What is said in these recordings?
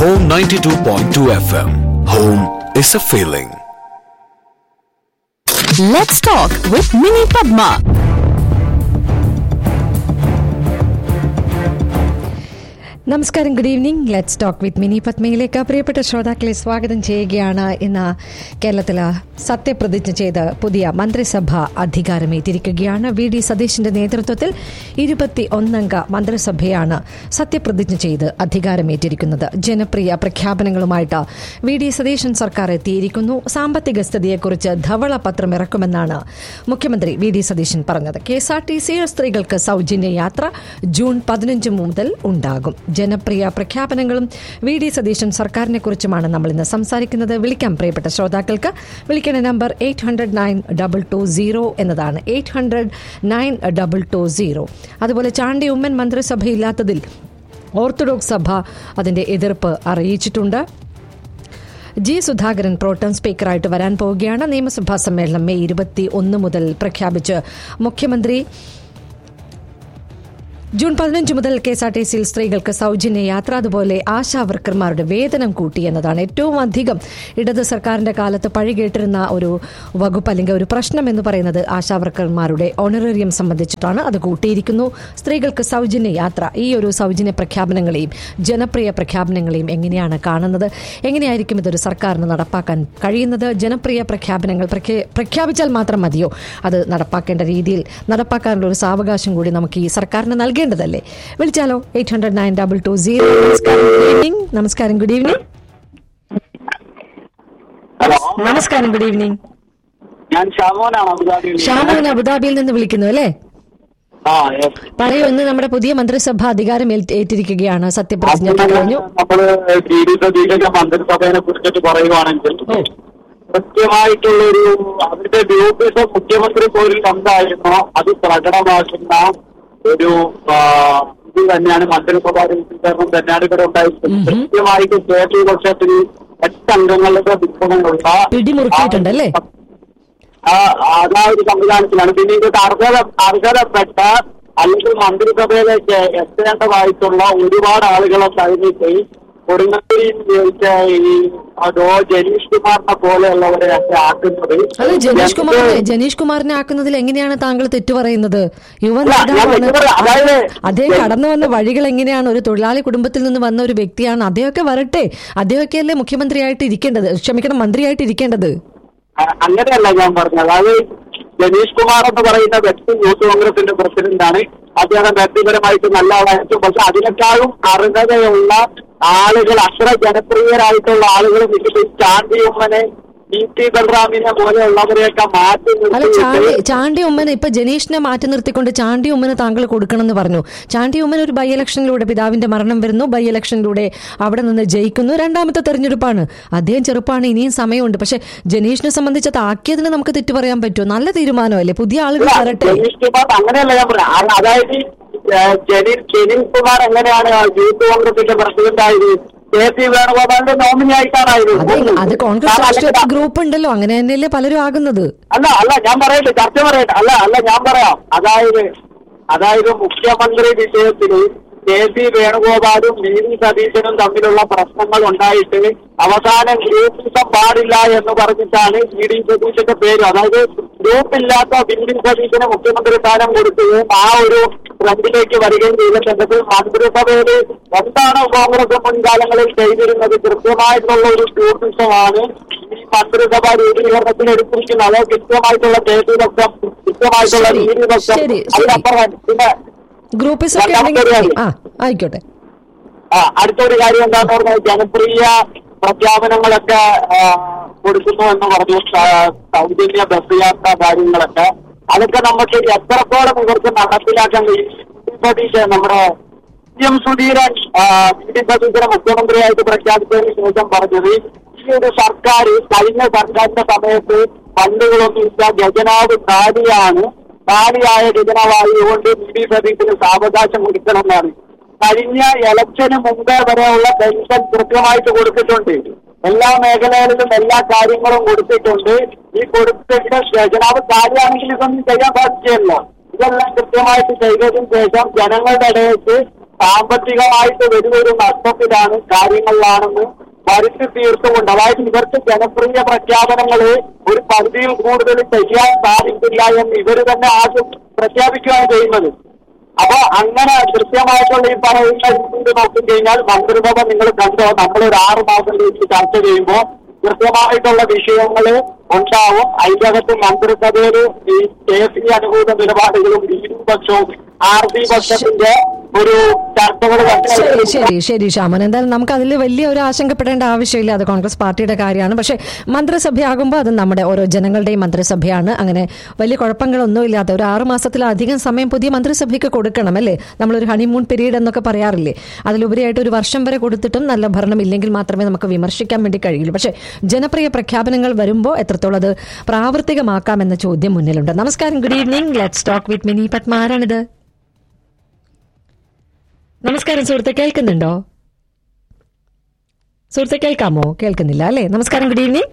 Home 92.2 FM. Home is a feeling. Let's talk with Mini Padma. നമസ്കാരം good evening let's talk with Mini പത്മയിലേക്ക് പ്രിയപ്പെട്ട ശ്രോതാക്കളെ സ്വാഗതം ചെയ്യുകയാണ് ഇന്ന് കേരളത്തിൽ സത്യപ്രതിജ്ഞ ചെയ്ത് പുതിയ മന്ത്രിസഭ അധികാരമേറ്റിരിക്കുകയാണ് വി ഡി സതീശിന്റെ നേതൃത്വത്തിൽ ഇരുപത്തി ഒന്നംഗ മന്ത്രിസഭയാണ് സത്യപ്രതിജ്ഞ ചെയ്ത് അധികാരമേറ്റിരിക്കുന്നത് ജനപ്രിയ പ്രഖ്യാപനങ്ങളുമായിട്ട് വി ഡി സതീശൻ സർക്കാർ എത്തിയിരിക്കുന്നു സാമ്പത്തിക സ്ഥിതിയെക്കുറിച്ച് ധവള പത്രം ഇറക്കുമെന്നാണ് മുഖ്യമന്ത്രി വി ഡി സതീശൻ പറഞ്ഞത് K S R T C സ്ത്രീകൾക്ക് സൗജന്യ യാത്ര ജൂൺ പതിനഞ്ച് മുതൽ ഉണ്ടാകും ജനപ്രിയ പ്രഖ്യാപനങ്ങളും വി ഡി സതീശൻ സർക്കാരിനെ കുറിച്ചുമാണ് നമ്മൾ ഇന്ന് സംസാരിക്കുന്നത് വിളിക്കാം പ്രിയപ്പെട്ട ശ്രോതാക്കൾക്ക് വിളിക്കേണ്ട number eight hundred nine double two zero എന്നതാണ് eight hundred nine double two zero അതുപോലെ ചാണ്ടി ഉമ്മൻ മന്ത്രിസഭയില്ലാത്തതിൽ ഓർത്തഡോക്സ് സഭ അതിന്റെ എതിർപ്പ് അറിയിച്ചിട്ടുണ്ട് ജി സുധാകരൻ പ്രോട്ടം സ്പീക്കറായിട്ട് വരാൻ പോവുകയാണ് നിയമസഭാ സമ്മേളനം മെയ് ഇരുപത്തി ഒന്ന് മുതൽ പ്രഖ്യാപിച്ച് മുഖ്യമന്ത്രി ജൂൺ പതിനഞ്ച് മുതൽ കെ എസ് ആർ ടി സിയിൽ സ്ത്രീകൾക്ക് സൗജന്യ യാത്ര അതുപോലെ ആശാ വർക്കർമാരുടെ വേതനം കൂട്ടി എന്നതാണ് ഏറ്റവും അധികം ഇടത് സർക്കാരിന്റെ കാലത്ത് പഴികേട്ടിരുന്ന ഒരു വകുപ്പ് അല്ലെങ്കിൽ ഒരു പ്രശ്നം എന്ന് പറയുന്നത് ആശാ വർക്കർമാരുടെ ഓണറേറിയം സംബന്ധിച്ചിട്ടാണ് അത് കൂട്ടിയിരിക്കുന്നു സ്ത്രീകൾക്ക് സൗജന്യ യാത്ര ഈ ഒരു സൗജന്യ പ്രഖ്യാപനങ്ങളെയും ജനപ്രിയ പ്രഖ്യാപനങ്ങളെയും എങ്ങനെയാണ് കാണുന്നത് എങ്ങനെയായിരിക്കും ഇതൊരു സർക്കാരിന് നടപ്പാക്കാൻ കഴിയുന്നത് ജനപ്രിയ പ്രഖ്യാപനങ്ങൾ പ്രഖ്യാ- പ്രഖ്യാപിച്ചാൽ മാത്രം മതിയോ അത് നടപ്പാക്കേണ്ട രീതിയിൽ നടപ്പാക്കാനുള്ള ഒരു സാവകാശം കൂടി നമുക്ക് ഈ സർക്കാരിന് നൽകേണ്ടതല്ലേ വിളിച്ചാലോ eight hundred nine double two zero നമസ്കാരം ഗുഡ് ഈവനിങ് നമസ്കാരം ഗുഡ് ഈവനിങ് ഹലോ നമസ്കാരം ഗുഡ് ഈവനിങ് ഞാൻ ഷാമോനാണ് അബുദാബിയിൽ നിന്ന്. ഷാമോൻ അബുദാബിയിൽ നിന്ന് വിളിക്കുന്നു അല്ലേ ആ yes. പറയൂ ഇന്ന് നമ്മുടെ പുതിയ മന്ത്രിസഭ അധികാരം ഏൽ- ഏറ്റിരിക്കുകയാണ് സത്യപ്രതിജ്ഞ ഒക്കെ കഴിഞ്ഞു നമ്മള് ടി ഡി സതീശന്റെ മന്ത്രിസഭയെ കുറിച്ചിട്ട് പറയുവാണെങ്കിൽ കൃത്യമായിട്ടുള്ളൊരു അവരുടെ ഗ്രൂപ്പിന്റെ മുഖ്യമന്ത്രി പോലും എന്തായിരുന്നോ അത് പ്രകടമാക്കുന്ന ഒരു ആ, ഇത് തന്നെയാണ് മന്ത്രിസഭാ രൂപീകരണം തന്നെയാണ് ഇവിടെ ഉണ്ടായിരിക്കുന്നത് കൃത്യമായിട്ട് കെ പി പക്ഷത്തിൽ എട്ട് അംഗങ്ങളുടെ വിഭവങ്ങളുള്ള പിടിമുറുക്കിയിട്ടുണ്ട് അല്ലേ? ആ ആ ഒരു സംവിധാനത്തിലാണ് പിന്നെ ഇത് അർഹത അർഹതപ്പെട്ട അല്ലെങ്കിൽ മന്ത്രിസഭയിലേക്ക് എത്തേണ്ടതായിട്ടുള്ള ഒരുപാട് ആളുകളെ കഴിഞ്ഞിട്ട് കൊടുങ്ങല്ലൂരിൽ ജയിച്ച ഈ അതോ ജനീഷ് കുമാറിനെ പോലെയുള്ളവരെ ഒക്കെ ആക്കുന്നത് അത് ജനീഷ് കുമാറിനെ ജനീഷ് കുമാറിനെ ആക്കുന്നതിൽ എങ്ങനെയാണ് താങ്കൾ തെറ്റു പറയുന്നത് യുവ അല്ല, ഞാൻ നേതാവാണ് തെറ്റ് പറയാം. അതായത് അദ്ദേഹം കടന്നു വന്ന വഴികൾ എങ്ങനെയാണ് ഒരു തൊഴിലാളി കുടുംബത്തിൽ നിന്ന് വന്ന ഒരു വ്യക്തിയാണ് അദ്ദേഹമൊക്കെ വരട്ടെ അദ്ദേഹമൊക്കെയല്ലേ മുഖ്യമന്ത്രിയായിട്ട് ഇരിക്കേണ്ടത് ക്ഷമിക്കണം മന്ത്രിയായിട്ട് ഇരിക്കേണ്ടത് അ- അങ്ങനെയല്ല ഞാൻ പറഞ്ഞത് അതായത് ജനീഷ് കുമാർ എന്ന് പറയുന്ന വ്യക്തി യൂത്ത് കോൺഗ്രസിന്റെ പ്രസിഡന്റാണ് അദ്ദേഹം വ്യക്തിപരമായിട്ട് നല്ല ആളായിരിക്കും പക്ഷെ അതിനേക്കാളും അർഹതയുള്ള ആളുകൾ അത്ര ജനപ്രിയരായിട്ടുള്ള ആളുകൾ മികച്ച ചാണ്ടിയമ്മനെ ഇ ടി ബൽറാമിനെ പോലെയുള്ളവരെയൊക്കെ മാറ്റി അല്ല ചാണ്ടി നിർത്തിയിട്ട് ചാണ്ടി ഉമ്മനെ ഇപ്പൊ ജനീഷിനെ മാറ്റി നിർത്തിക്കൊണ്ട് ചാണ്ടി ഉമ്മനെ താങ്കൾ കൊടുക്കണം എന്ന് പറഞ്ഞു ചാണ്ടി ഉമ്മൻ ഒരു ബൈ ഇലക്ഷനിലൂടെ പിതാവിന്റെ മരണം വരുന്നു ബൈ ഇലക്ഷനിലൂടെ അവിടെ നിന്ന് ജയിക്കുന്നു രണ്ടാമത്തെ തെരഞ്ഞെടുപ്പാണ് അദ്ദേഹം ചെറുപ്പാണ് ഇനിയും സമയമുണ്ട് പക്ഷെ ജനീഷിനെ സംബന്ധിച്ച് അത് ആക്കിയതിന് നമുക്ക് തെറ്റു പറയാൻ പറ്റുമോ നല്ല തീരുമാനമല്ലേ പുതിയ ആളുകൾ വരട്ടെ ജനീഷ് കുമാർ അങ്ങനെയല്ല ഞാൻ പറഞ്ഞത് കാരണം അതായത് ഏഹ്, ജനീൽ ജനീൽ കുമാർ എങ്ങനെയാണ് യൂത്ത് കോൺഗ്രസിന്റെ പ്രസിഡന്റ് ആയത് കെ പി വേണുഗോപാലിന്റെ നോമിനി ആയിട്ടാണ് ആയത് അതെ അത് കോൺഗ്രസ് കാരണം രാഷ്ട്രീയ അല്ലെങ്കിൽ- ഗ്രൂപ്പ് ഉണ്ടല്ലോ അങ്ങനെ തന്നെയല്ലേ പലരും ആകുന്നത് അല്ല അല്ല ഞാൻ പറയട്ടെ ചർച്ച പറയട്ടെ അല്ല അല്ല ഞാൻ പറയാം അതായത് അതായത് മുഖ്യമന്ത്രി വിഷയത്തിൽ കെ പി വേണുഗോപാലും വി ഡി സതീശനും തമ്മിലുള്ള പ്രശ്നങ്ങൾ ഉണ്ടായിട്ട് അവസാനം ഗ്രൂപ്പിസം പാടില്ല എന്ന് പറഞ്ഞിട്ടാണ് വി ഡി സതീശന്റെ പേര് അതായത് ഗ്രൂപ്പില്ലാത്ത വി ഡി സതീശന് മുഖ്യമന്ത്രി സ്ഥാനം കൊടുക്കുകയും ആ ഒരു ട്രെൻഡിലേക്ക് വരികയും ചെയ്തിട്ടുണ്ടെങ്കിൽ മന്ത്രിസഭയിൽ എന്താണ് കോൺഗ്രസ് മുൻകാലങ്ങളിൽ ചെയ്തിരുന്നത് കൃത്യമായിട്ടുള്ള ഒരു ഗ്രൂപ്പിസമാണ് ഈ മന്ത്രിസഭ രൂപീകരണത്തിൽ എടുത്തിരിക്കുന്നത് അതോ കൃത്യമായിട്ടുള്ള കേസുകളൊക്കെ കൃത്യമായിട്ടുള്ള ശരി, രീതികളൊക്കെ ശരി, ശരി. അതിനപ്പുറം പിന്നെ ഗ്രൂപ്പിസ് ഒക്കെ രണ്ടാമത്തെ ഉണ്ടെങ്കിൽ കാര്യം. ആ ആയിക്കോട്ടെ ആ, അടുത്തൊരു കാര്യം എന്താന്ന് പറഞ്ഞാൽ ജനപ്രിയ പ്രഖ്യാപനങ്ങളൊക്കെ ആ, കൊടുക്കുന്നു എന്ന് പറഞ്ഞു ആ, സൗജന്യ ബസ് യാത്ര കാര്യങ്ങളൊക്കെ അതൊക്കെ നമുക്ക് എത്രത്തോളം ഇവർക്ക് നടപ്പിലാക്കാൻ കഴിയും വി. സതീശ് നമ്മുടെ പി എം സുധീരൻ ആ, വി ഡി സതീശനെ മുഖ്യമന്ത്രിയായിട്ട് പ്രഖ്യാപിച്ചതിന് ശേഷം പറഞ്ഞത് ഈ ഒരു സർക്കാർ കഴിഞ്ഞ സർക്കാരിന്റെ സമയത്ത് ഫണ്ടുകളൊന്നും ഇല്ല ഖജനാവ് കാലിയാണ് കാലിയായ ഖജനാവായതുകൊണ്ട് വി ഡി സതീശന് സാവകാശം കൊടുക്കണമെന്നാണ് കഴിഞ്ഞ ഇലക്ഷന് മുമ്പേ വരെയുള്ള പെൻഷൻ കൃത്യമായിട്ട് കൊടുത്തിട്ടുണ്ട് എല്ലാ മേഖലകളിലും എല്ലാ കാര്യങ്ങളും കൊടുത്തിട്ടുണ്ട് ഈ കൊടുത്തിട്ട് ഖജനാവ് കാര്യമാണെങ്കിൽ ഇതൊന്നും ചെയ്യാൻ സാധിക്കില്ല ഇതെല്ലാം കൃത്യമായിട്ട് ചെയ്തതിനു ശേഷം ജനങ്ങളുടെ ഇടയിലേക്ക് സാമ്പത്തികമായിട്ട് വലിയൊരു നഷ്ടത്തിലാണ് കാര്യങ്ങളിലാണെന്ന് വരുത്തി തീർത്തുകൊണ്ട് അതായത് ഇവർക്ക് ജനപ്രിയ പ്രഖ്യാപനങ്ങള് ഒരു പരിധിയിൽ കൂടുതൽ ചെയ്യാൻ സാധിക്കില്ല എന്ന് ഇവര് തന്നെ ആദ്യം പ്രഖ്യാപിക്കുകയാണ് ചെയ്യുന്നത് അപ്പൊ അങ്ങനെ കൃത്യമായിട്ടുള്ള ഈ പറയുന്ന രീതിയിൽ നോക്കിക്കഴിഞ്ഞാൽ മന്ത്രിസഭ നിങ്ങൾ കണ്ടോ നമ്മൾ ഒരു ആറ് മാസത്തിലേക്ക് ചർച്ച ചെയ്യുമ്പോൾ കൃത്യമായിട്ടുള്ള വിഷയങ്ങള് ഉണ്ടാവും അതിന്റെ അകത്ത് മന്ത്രിസഭയില് ഈ കെ എസ് ഇ അനുകൂല നിലപാടുകളും ബി ഡി പക്ഷവും ആർ ഡി പക്ഷത്തിന്റെ ഒരു ചർച്ചകൾ ശരി ശരി ശരി ശ്യാമൻ എന്തായാലും നമുക്ക് അതിൽ വലിയ ഒരു ആശങ്കപ്പെടേണ്ട ആവശ്യമില്ല അത് കോൺഗ്രസ് പാർട്ടിയുടെ കാര്യമാണ് പക്ഷേ മന്ത്രിസഭയാകുമ്പോൾ അത് നമ്മുടെ ഓരോ ജനങ്ങളുടെയും മന്ത്രിസഭയാണ് അങ്ങനെ വലിയ കുഴപ്പങ്ങളൊന്നും ഇല്ലാത്ത ഒരു ആറു മാസത്തിലധികം സമയം പുതിയ മന്ത്രിസഭയ്ക്ക് കൊടുക്കണം അല്ലേ നമ്മളൊരു ഹണിമൂൺ പീരീഡ് എന്നൊക്കെ പറയാറില്ലേ അതിലുപരിയായിട്ട് ഒരു വർഷം വരെ കൊടുത്തിട്ടും നല്ല ഭരണം ഇല്ലെങ്കിൽ മാത്രമേ നമുക്ക് വിമർശിക്കാൻ വേണ്ടി കഴിയുള്ളൂ പക്ഷേ ജനപ്രിയ പ്രഖ്യാപനങ്ങൾ വരുമ്പോൾ എത്രത്തോളം അത് പ്രാവർത്തികമാക്കാമെന്ന ചോദ്യം മുന്നിലുണ്ട് നമസ്കാരം good evening let's talk with Mini Padma ആരാണിത് നമസ്കാരം സുഹൃത്തെ കേൾക്കുന്നുണ്ടോ സുഹൃത്തെ കേൾക്കാമോ കേൾക്കുന്നില്ല അല്ലേ നമസ്കാരം ഗുഡ് ഈവനിങ്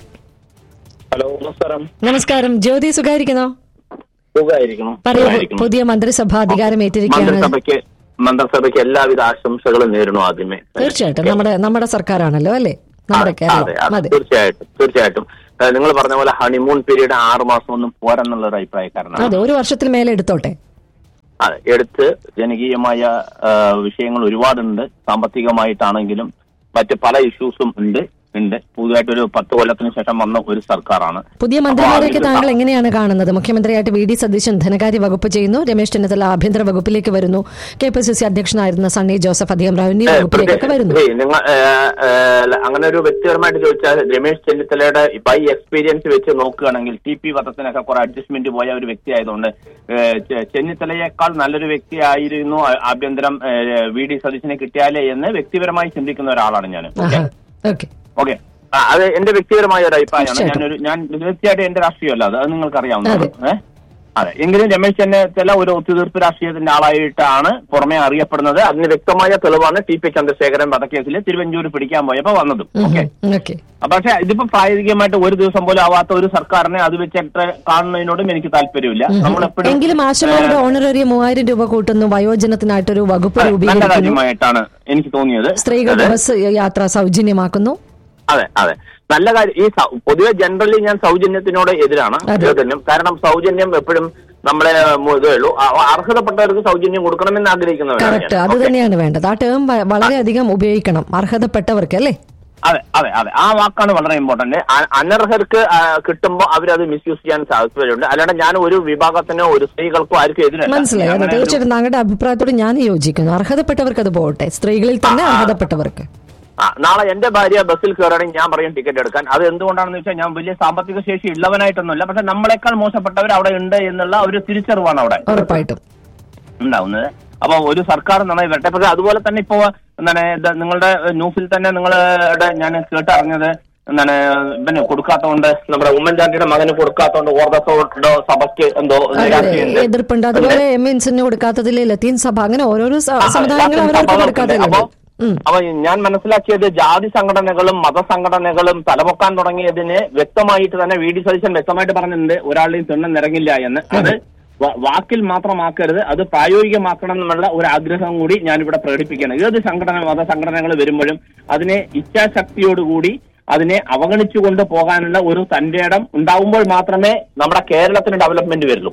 ഹലോ നമസ്കാരം നമസ്കാരം ജ്യോതി സുഖായിരിക്കുന്നോ സുഖമായിരിക്കണം പറയൂ സുഖമായിരിക്കണം. പുതിയ മന്ത്രിസഭ അധികാരം ഏറ്റിരിക്കുകയാണ് മന്ത്രിസഭയ്ക്ക് മന്ത്രിസഭയ്ക്ക് എല്ലാവിധ ആശംസകളും നേരുന്നു ആദ്യമേ തീർച്ചയായിട്ടും നമ്മുടെ നമ്മുടെ സർക്കാരാണല്ലോ അല്ലേ നമ്മുടെ അതെ, അതെ, കേരളം അതെ. അതെ തീർച്ചയായിട്ടും തീർച്ചയായിട്ടും ഏഹ് നിങ്ങൾ പറഞ്ഞ പോലെ ഹണിമൂൺ പീരീഡ് ആറ് മാസം ഒന്നും പോരെന്നുള്ള ഒരു അഭിപ്രായക്കാരനാണ് അതെ ഒരു വർഷത്തിൽ മേലെ എടുത്തോട്ടെ അതെ എടുത്ത് ജനകീയമായ ആ, വിഷയങ്ങൾ ഒരുപാടുണ്ട് സാമ്പത്തികമായിട്ടാണെങ്കിലും മറ്റ് പല ഇഷ്യൂസും ഉണ്ട് ഉണ്ട് പുതുതായിട്ടൊരു പത്ത് കൊല്ലത്തിന് ശേഷം വന്ന ഒരു സർക്കാരാണ് പുതിയ അപ്പോ മന്ത്രിമാരെയൊക്കെ അതിന്റെ താങ്കൾ എങ്ങനെയാണ് കാണുന്നത് മുഖ്യമന്ത്രിയായിട്ട് വി ഡി സതീശൻ ധനകാര്യ വകുപ്പ് ചെയ്യുന്നു രമേശ് ചെന്നിത്തല ആഭ്യന്തര വകുപ്പിലേക്ക് വരുന്നു കെ പി സി സി അധ്യക്ഷനായിരുന്ന സണ്ണി ജോസഫ് അധികം റവന്യൂ ഏഹ് വകുപ്പിലേക്കൊക്കെ വരുന്നു ഏയ് നിങ്ങൾ ഏഹ്, ഏഹ്, അങ്ങനെ ഒരു വ്യക്തിപരമായിട്ട് ചോദിച്ചാൽ രമേശ് ചെന്നിത്തലയുടെ ബൈ എക്സ്പീരിയൻസ് വെച്ച് നോക്കുകയാണെങ്കിൽ ടി പി വധത്തിനൊക്കെ കുറെ അഡ്ജസ്റ്റ്മെന്റ് പോയ ഒരു വ്യക്തി ആയതുകൊണ്ട് ഏഹ്, ചെ- ചെന്നിത്തലയേക്കാൾ നല്ലൊരു വ്യക്തിയായിരുന്നു ആ- ആഭ്യന്തരം ഏഹ്, വി ഡി സതീശനെ കിട്ടിയാലേ എന്ന് വ്യക്തിപരമായി ചിന്തിക്കുന്ന ഒരാളാണ് ഞാൻ ആഹാ ഓക്കെ ഓക്കെ അത് എന്റെ വ്യക്തിപരമായ ഒരു അഭിപ്രായമാണ് തീർച്ചയായിട്ടും. ഞാനൊരു ഞാൻ തീർച്ചയായിട്ടും എന്റെ രാഷ്ട്രീയമല്ല അത് അത് നിങ്ങൾക്ക് അറിയാവുന്നതാണ് അതെ. ഏഹ് അതെ എങ്കിലും രമേശ് ചെന്നിത്തല ഒരു ഒത്തുതീർപ്പ് രാഷ്ട്രീയത്തിന്റെ ആളായിട്ടാണ് പുറമെ അറിയപ്പെടുന്നത് അതിന് വ്യക്തമായ തെളിവാണ് ടി പി ചന്ദ്രശേഖരൻ വധക്കേസിൽ തിരുവഞ്ചൂർ പിടിക്കാൻ പോയപ്പോ വന്നതും ഓക്കെ ഓക്കെ പക്ഷെ ഇതിപ്പോ പ്രായോഗികമായിട്ട് ഒരു ദിവസം പോലും ആവാത്ത ഒരു സർക്കാരിനെ അത് വെച്ചിട്ട് കാണുന്നതിനോടും എനിക്ക് താല്പര്യമില്ല നമ്മളെപ്പോഴും എങ്കിലും ആശമാരുടെ ഓണററി മൂവായിരം രൂപ കൂട്ടുന്നു വയോജനത്തിനായിട്ടൊരു വകുപ്പ് നല്ല രൂപീകരിക്കുന്നു കാര്യമായിട്ടാണ് എനിക്ക് തോന്നിയത് സ്ത്രീകളുടെ അതെ. ബസ് യാത്ര സൗജന്യമാക്കുന്നു അതെ അതെ നല്ല കാര്യം ഈ സൗ- പൊതുവെ ജനറലി ഞാൻ സൗജന്യത്തിനോട് എതിരാണ് അതെ. സൗജന്യം കാരണം സൗജന്യം എപ്പോഴും നമ്മളെ മു- ഇതേ ഉള്ളൂ ആ- അർഹതപ്പെട്ടവർക്ക് സൗജന്യം കൊടുക്കണമെന്ന് ആഗ്രഹിക്കുന്നവരാണ് കറക്റ്റ് ഞാൻ. അത് ഓക്കേ. തന്നെയാണ് വേണ്ടത് ആ ടേം വളരെയധികം ഉപയോഗിക്കണം അർഹതപ്പെട്ടവർക്ക് അല്ലേ അതെ അതെ അതെ ആ വാക്കാണ് വളരെ ഇമ്പോർട്ടന്റ് അനർഹർക്ക് ആ, കിട്ടുമ്പോൾ അവരത് മിസ്യൂസ് ചെയ്യാൻ സാധ്യതയുണ്ട് അല്ലാണ്ട് ഞാൻ ഒരു വിഭാഗത്തിനോ ഒരു സ്ത്രീകൾക്കോ ആർക്കും എതിരല്ല മനസ്സിലായി അതെ അങ്ങനെ ഒരു- തീർച്ചയായിട്ടും താങ്കളുടെ അഭിപ്രായത്തോട് ഞാൻ യോജിക്കുന്നു അർഹതപ്പെട്ടവർക്ക് അത് പോകട്ടെ സ്ത്രീകളിൽ തന്നെ ആ, ആ. അർഹതപ്പെട്ടവർക്ക് ആ, നാളെ എന്റെ ഭാര്യ ബസ്സിൽ കയറുകയാണെങ്കിൽ ഞാൻ പറയും ടിക്കറ്റ് എടുക്കാൻ അത് എന്തുകൊണ്ടാണെന്ന് വെച്ചാൽ ഞാൻ വലിയ സാമ്പത്തിക ശേഷി ഉള്ളവനായിട്ടൊന്നുമില്ല പക്ഷെ നമ്മളെക്കാൾ മോശപ്പെട്ടവർ അവിടെ ഉണ്ട് എന്നുള്ള ഒരു തിരിച്ചറിവാണ് അവിടെ ഉറപ്പായിട്ടും ഉണ്ടാവുന്നത് അപ്പൊ ഒരു സർക്കാർ നന്നായി വരട്ടെ പക്ഷെ അതുപോലെ തന്നെ ഇപ്പോ എന്താണ് ഇത് നിങ്ങളുടെ ന്യൂസിൽ തന്നെ നിങ്ങളുടെ ഞാൻ കേട്ടറിഞ്ഞത് എന്താണ് ഇവന് കൊടുക്കാത്തതുകൊണ്ട് നമ്മുടെ ഉമ്മൻചാണ്ടിയുടെ മകന് കൊടുക്കാത്തതുകൊണ്ട് ഓർദസോടോ സഭയ്ക്ക് എന്തോ അതെ, അതെ നിരാശയുണ്ട്. എതിർപ്പുണ്ട് അതുപോലെ എം എൻസിന് കൊടുക്കാത്തതിൽ ലത്തീൻ സഭ അങ്ങനെ ഓരോരോ സ- ആ, സമുദായങ്ങൾ ആ, അവരവർക്ക് അപ്പൊ കൊടുക്കാത്തതിലുണ്ട് ഉം. അപ്പൊ ഞാൻ മനസ്സിലാക്കിയത് ജാതി സംഘടനകളും മതസംഘടനകളും തലപൊക്കാൻ തുടങ്ങിയതിന് വ്യക്തമായിട്ട് തന്നെ വി ഡി സതീശൻ വ്യക്തമായിട്ട് പറഞ്ഞിട്ടുണ്ട് ഒരാളുടെയും തിണ്ണം നിറങ്ങില്ല എന്ന് അത് വ- വാക്കിൽ മാത്രമാക്കരുത് അത് പ്രായോഗികമാക്കണം എന്നുള്ള ഒരു ആഗ്രഹം കൂടി ഞാനിവിടെ പ്രകടിപ്പിക്കുകയാണ് ഏത് സംഘടന മതസംഘടനകൾ വരുമ്പോഴും അതിനെ ഇച്ഛാശക്തിയോടുകൂടി അതിനെ അവഗണിച്ചുകൊണ്ട് പോകാനുള്ള ഒരു തന്റെ ഇടം ഉണ്ടാവുമ്പോൾ മാത്രമേ നമ്മുടെ കേരളത്തിന് ഡെവലപ്മെന്റ് വരുള്ളൂ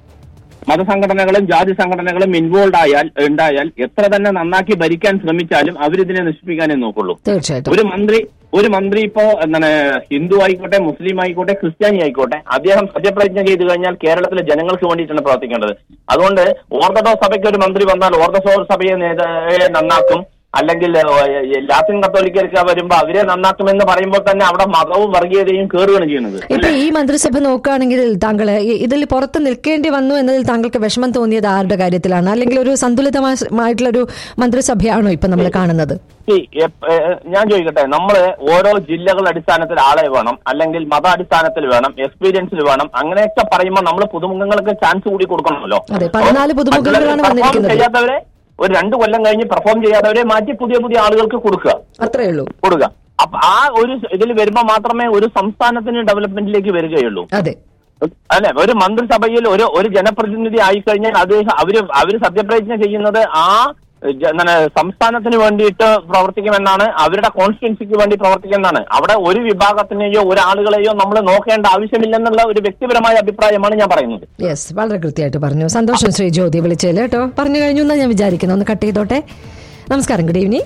മതസംഘടനകളും ജാതി സംഘടനകളും ഇൻവോൾവ് ആയാൽ ഉണ്ടായാൽ എത്ര തന്നെ നന്നാക്കി ഭരിക്കാൻ ശ്രമിച്ചാലും അവരിതിനെ നശിപ്പിക്കാനേ നോക്കുള്ളൂ തീർച്ചയായിട്ടും ഒരു മന്ത്രി ഒരു മന്ത്രി ഇപ്പോ എന്താണ് ഹിന്ദു ആയിക്കോട്ടെ മുസ്ലിം ആയിക്കോട്ടെ ക്രിസ്ത്യാനി ആയിക്കോട്ടെ അദ്ദേഹം സത്യപ്രതിജ്ഞ ചെയ്തു കഴിഞ്ഞാൽ കേരളത്തിലെ ജനങ്ങൾക്ക് വേണ്ടിയിട്ടാണ് പ്രവർത്തിക്കേണ്ടത് അതുകൊണ്ട് ഓർത്തഡോക്സ് സഭയ്ക്ക് ഒരു മന്ത്രി വന്നാൽ ഓർത്തഡോക്സ് സഭയെ നേത- നന്നാക്കും അല്ലെങ്കിൽ ഏഹ്, ലാറ്റിൻ കത്തോലിക്കർക്ക് വരുമ്പോ അവരെ നന്നാക്കുമെന്ന് പറയുമ്പോൾ തന്നെ അവിടെ മതവും വർഗീയതയും കയറുകയാണ് ചെയ്യുന്നത് ഇപ്പൊ ഈ മന്ത്രിസഭ നോക്കുകയാണെങ്കിൽ താങ്കൾ ഈ- ഇതിൽ പുറത്ത് നിൽക്കേണ്ടി വന്നു എന്നതിൽ താങ്കൾക്ക് വിഷമം തോന്നിയത് ആരുടെ കാര്യത്തിലാണ് അല്ലെങ്കിൽ ഒരു സന്തുലിതമായിട്ടുള്ള ഒരു മന്ത്രിസഭയാണോ ഇപ്പൊ നമ്മൾ കാണുന്നത് ഈ എപ്- ഏഹ് ഞാൻ ചോദിക്കട്ടെ നമ്മള് ഓരോ ജില്ലകൾ അടിസ്ഥാനത്തിൽ ആളെ വേണം അല്ലെങ്കിൽ മതാടിസ്ഥാനത്തിൽ വേണം എക്സ്പീരിയൻസിൽ വേണം അങ്ങനെയൊക്കെ പറയുമ്പോൾ നമ്മൾ പുതുമുഖങ്ങൾക്ക് ചാൻസ് കൂടി കൊടുക്കണമല്ലോ അതെ, പതിനാല് പുതുമുഖങ്ങളാണ് മറ്റുള്ളവര് perform വന്നിരിക്കുന്നത്. ചെയ്യാത്തവരെ ഒരു രണ്ട് കൊല്ലം കഴിഞ്ഞ് പെർഫോം ചെയ്യാത്തവരെ മാറ്റി പുതിയ പുതിയ ആളുകൾക്ക് കൊടുക്കുക അത്രേ ഉള്ളൂ കൊടുക്കുക അപ്പൊ ആ ഒരു ഇതിൽ വരുമ്പോൾ മാത്രമേ ഒരു സംസ്ഥാനത്തിന് ഡെവലപ്മെന്റിലേക്ക് വരികയുള്ളൂ അതെ അല്ലെ ഒരു മന്ത്രിസഭയിൽ ഒരു ഒരു ജനപ്രതിനിധി ആയിക്കഴിഞ്ഞാൽ അദ്ദേഹം അവര് അവര് സത്യപ്രതിജ്ഞ ചെയ്യുന്നത് ആ ജ- എന്താണ് സംസ്ഥാനത്തിന് വേണ്ടിയിട്ട് പ്രവർത്തിക്കുമെന്നാണ് അവരുടെ കോൺസ്റ്റിറ്റ്യൻസിക്ക് വേണ്ടി പ്രവർത്തിക്കുമെന്നാണ് അവിടെ ഒരു വിഭാഗത്തിനെയോ ഒരാളുകളെയോ നമ്മൾ നോക്കേണ്ട ആവശ്യമില്ലെന്നുള്ള ഒരു വ്യക്തിപരമായ അഭിപ്രായമാണ് ഞാൻ പറയുന്നത് യെസ് വളരെ കൃത്യമായിട്ട് പറഞ്ഞു സന്തോഷം ശ്രീ ജ്യോതി വിളിച്ചല്ലേ കേട്ടോ പറഞ്ഞു കഴിഞ്ഞു എന്നാ ഞാൻ വിചാരിക്കുന്നു ഒന്ന് കട്ട് ചെയ്തോട്ടെ നമസ്കാരം ഗുഡ് ഈവനിങ്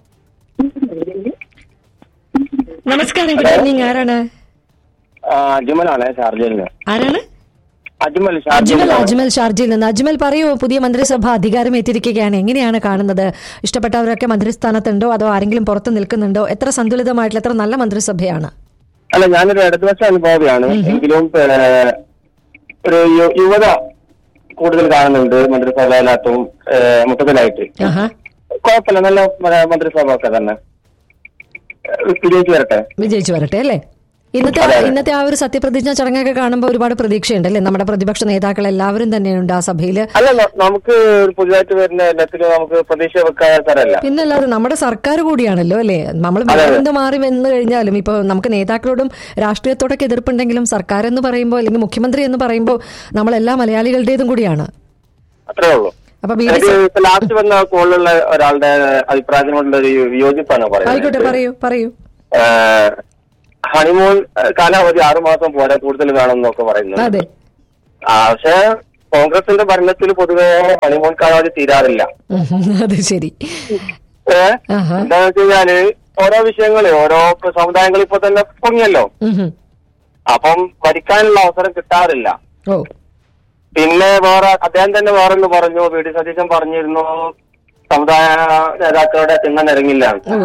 നമസ്കാരം ഗുഡ് ഈവനിങ് ആരാണ് അജ്മലാണ് ഷാർജയിൽ നിന്ന് ആരാണ് അജ്മൽ അജ്മൽ അജ്മൽ ഷാർജയിൽ നിന്ന് അജ്മൽ പറയൂ പുതിയ മന്ത്രിസഭ അധികാരം ഏറ്റിരിക്കുകയാണ് എങ്ങനെയാണ് കാണുന്നത് ഇഷ്ടപ്പെട്ടവരൊക്കെ മന്ത്രിസ്ഥാനത്തുണ്ടോ അതോ ആരെങ്കിലും പുറത്ത് നിൽക്കുന്നുണ്ടോ എത്ര സന്തുലിതമായിട്ടുള്ള എത്ര നല്ല മന്ത്രിസഭയാണ് അല്ല ഞാനൊരു ഇടതുപക്ഷ അനുഭവിയാണ് എങ്കിലും ഏഹ്, ഒരു യു- യുവത കൂടുതൽ കാണുന്നുണ്ട് മന്ത്രിസഭയിലകത്തും ഏഹ്, മൊത്തത്തിലായിട്ട് ആഹാ കുഴപ്പമില്ല നല്ല മ- മന്ത്രിസഭ ഒക്കെ തന്നെ ഏഹ്, വിജയിച്ചു വരട്ടെ വിജയിച്ചു വരട്ടെ അല്ലേ ഇന്നത്തെ ഇന്നത്തെ ആ ഒരു സത്യപ്രതിജ്ഞ ചടങ്ങൊക്കെ കാണുമ്പോൾ ഒരുപാട് പ്രതീക്ഷയുണ്ട് അല്ലേ നമ്മുടെ പ്രതിപക്ഷ നേതാക്കൾ എല്ലാവരും തന്നെയുണ്ട് ആ സഭയിൽ അല്ല ന- നമുക്ക് ഒരു പുതിയതായിട്ട് വരുന്ന എല്ലാത്തിനും നമുക്ക് പ്രതീക്ഷ വെക്കാൻ തരല്ല പിന്നല്ലാതെ നമ്മുടെ സർക്കാർ കൂടിയാണല്ലോ അല്ലേ നമ്മൾ എന്ത് മാറി വന്നു കഴിഞ്ഞാലും ഇപ്പൊ നമുക്ക് നേതാക്കളോടും രാഷ്ട്രീയത്തോടൊക്കെ എതിർപ്പുണ്ടെങ്കിലും സർക്കാർ എന്ന് പറയുമ്പോൾ അല്ലെങ്കിൽ മുഖ്യമന്ത്രി എന്ന് പറയുമ്പോൾ നമ്മളെല്ലാ മലയാളികളുടേതും കൂടിയാണ് അത്രേ ഉള്ളൂ അപ്പൊ ബി ഡി എനിക്ക് ഇപ്പൊ ലാസ്റ്റ് വന്ന കോളിലുള്ള ഒരാളുടെ അഭിപ്രായത്തിനോടുള്ള ഒരു വിയോജിപ്പാണ് ആയിക്കോട്ടെ പറയുന്നത് പറയൂ പറയൂ ഏഹ്, ഹണിമൂൺ ഏഹ്, കാലാവധി ആറു മാസം പോരാ കൂടുതൽ വേണമെന്നൊക്കെ പറയുന്നു അതെ ആ, പക്ഷേ കോൺഗ്രസിന്റെ ഭരണത്തിൽ പൊതുവെ ഹണിമൂൺ കാലാവധി തീരാറില്ല ഉം, അത് ശരി ഏഹ് ആഹാ. എന്താന്ന് വെച്ച് കഴിഞ്ഞാല് ഓരോ വിഷയങ്ങള് ഓരോ സമുദായങ്ങൾ ഇപ്പൊ തന്നെ പൊങ്ങിയല്ലോ ഉം, ഉം. അപ്പം ഭരിക്കാനുള്ള അവസരം കിട്ടാറില്ല ഓ പിന്നെ വേറെ അദ്ദേഹം തന്നെ വേറൊന്ന് പറഞ്ഞു വി ഡി സതീശൻ പറഞ്ഞിരുന്നു സമുദായ നേതാക്കളുടെ തിണ്ണനിറങ്ങില്ല ഓ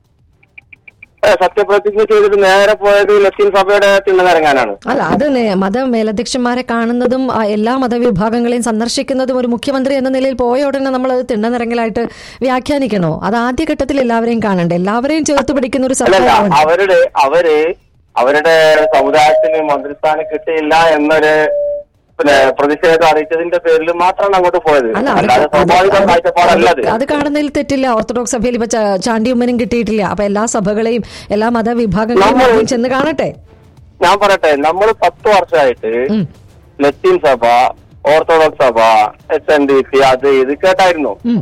സത്യപ്രതിജ്ഞ ചെയ്തിട്ട് നേരെ പോയത് ലത്തീൻ സഭയുടെ തിണ്ണനിറങ്ങാനാണ് അല്ല അത് നേ- മത മേലധ്യക്ഷന്മാരെ കാണുന്നതും ആ എല്ലാ മതവിഭാഗങ്ങളെയും സന്ദർശിക്കുന്നതും ഒരു മുഖ്യമന്ത്രി എന്ന നിലയിൽ പോയ ഉടനെ നമ്മൾ അത് തിണ്ണനിറങ്ങലായിട്ട് വ്യാഖ്യാനിക്കണോ അത് ആദ്യഘട്ടത്തിൽ എല്ലാവരെയും കാണണ്ടേ എല്ലാവരെയും ചേർത്ത് പിടിക്കുന്ന ഒരു അല്ലല്ല സർക്കാരാണ് അവരുടെ അവര് അവരുടെ സമുദായത്തിന് മന്ത്രിസ്ഥാനം കിട്ടിയില്ല എന്നൊരു പിന്നെ പ്രതിഷേധം അറിയിച്ചതിന്റെ പേരിൽ മാത്രമാണ് അങ്ങോട്ട് പോയത് അല്ല അത് അല്ലാതെ സ്വാഭാവിക അത് കാഴ്ചപ്പാടല്ല അത് അത് കാണുന്നതിൽ തെറ്റില്ല ഓർത്തഡോക്സ് സഭയിൽ ഇപ്പൊ ചാ- ചാണ്ടി ഉമ്മനും കിട്ടിയിട്ടില്ല അപ്പൊ എല്ലാ സഭകളെയും എല്ലാ മതവിഭാഗങ്ങളെയും നമ്മൾ- ആദ്യം ചെന്ന് കാണട്ടെ ഞാൻ പറയട്ടെ നമ്മൾ പത്ത് വർഷമായിട്ട് ഉം. ലത്തീൻ സഭ ഓർത്തഡോക്സ് സഭ എസ് എൻ ഡി പി അത് ഇത് കേട്ടായിരുന്നു ഉം.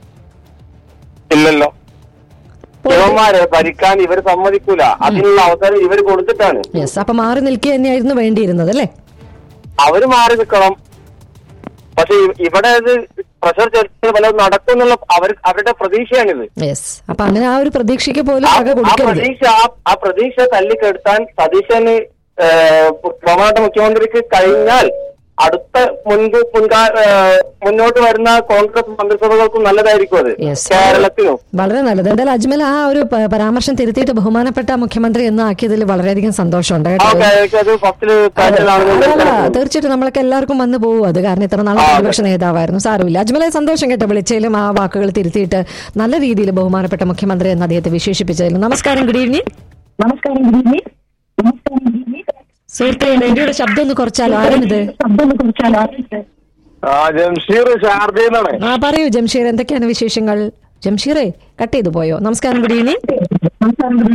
ഇല്ലല്ലോ ഇവന്മാരെ ഭരിക്കാൻ ഇവർ സമ്മതിക്കൂല അതിനുള്ള അവസരം ഇവർ കൊടുത്തിട്ടാണ് യെസ് അപ്പൊ മാറി നിൽക്കുക തന്നെയായിരുന്നു വേണ്ടിയിരുന്നത് അല്ലേ അവര് മാറി നിൽക്കണം പക്ഷെ ഇ- ഇവിടെ ഇത് പ്രഷർ ചെലുത്തി വല്ലതും നടക്കും എന്നുള്ള അവർ അവരുടെ പ്രതീക്ഷയാണിത് യെസ് അപ്പൊ അങ്ങനെ ആ ഒരു പ്രതീക്ഷയ്ക്ക് പോലും ആ വക ആ കൊടുക്കരുത് പ്രതീക്ഷ ആ- ആ പ്രതീക്ഷ തല്ലിക്കെടുത്താൻ സതീശന് ഏഹ്, ബഹുമാനപ്പെട്ട മുഖ്യമന്ത്രിക്ക് കഴിഞ്ഞാൽ അടുത്ത മുൻപ് മുൻകാ ഏഹ്, മുന്നോട്ട് വരുന്ന കോൺഗ്രസ് മന്ത്രിസഭകൾക്കും നല്ലതായിരിക്കും അത് Yes. കേരളത്തിനും വളരെ നല്ലത് എന്തായാലും അജ്മൽ ആ ഒരു പ- പരാമർശം തിരുത്തിയിട്ട് ബഹുമാനപ്പെട്ട മുഖ്യമന്ത്രി എന്ന് ആക്കിയതിൽ വളരെയധികം സന്തോഷമുണ്ട് ആ കേട്ടോ അത് ഫസ്റ്റില് അല്ല, പാറ്റലാണെന്ന് തീർച്ചയായിട്ടും നമ്മളൊക്കെ എല്ലാവർക്കും വന്ന് പോകും അത് കാരണം ഇത്ര നാളെ പ്രതിപക്ഷ നേതാവായിരുന്നു സാരമില്ല അജ്മലെ സന്തോഷം കേട്ടോ വിളിച്ചതിലും ആ വാക്കുകൾ തിരുത്തിയിട്ട് നല്ല രീതിയിൽ ബഹുമാനപ്പെട്ട മുഖ്യമന്ത്രി എന്ന് അദ്ദേഹത്തെ വിശേഷിപ്പിച്ചതിലും നമസ്കാരം ഗുഡ് ഈവനിങ് നമസ്കാരം ഗുഡ് ഈവനിങ് നമസ്കാരം ഗുഡ് ഈവനിങ് സുഹൃത്തെ റേഡിയോയുടെ ശബ്ദം ഒന്ന് കുറച്ചാലോ ആരാണിത് ശബ്ദം ഒന്ന് കുറച്ചാൽ ആദ്യത്തെ ആ ജംഷീർ ഷാർജയിൽ നിന്നാണ് ആ പറയൂ ജംഷീർ എന്തൊക്കെയാണ് വിശേഷങ്ങൾ ജംഷീറെ കട്ട് ചെയ്തു പോയോ നമസ്കാരം ഗുഡ് ഈവനിങ് നമസ്കാരം ഗുഡ്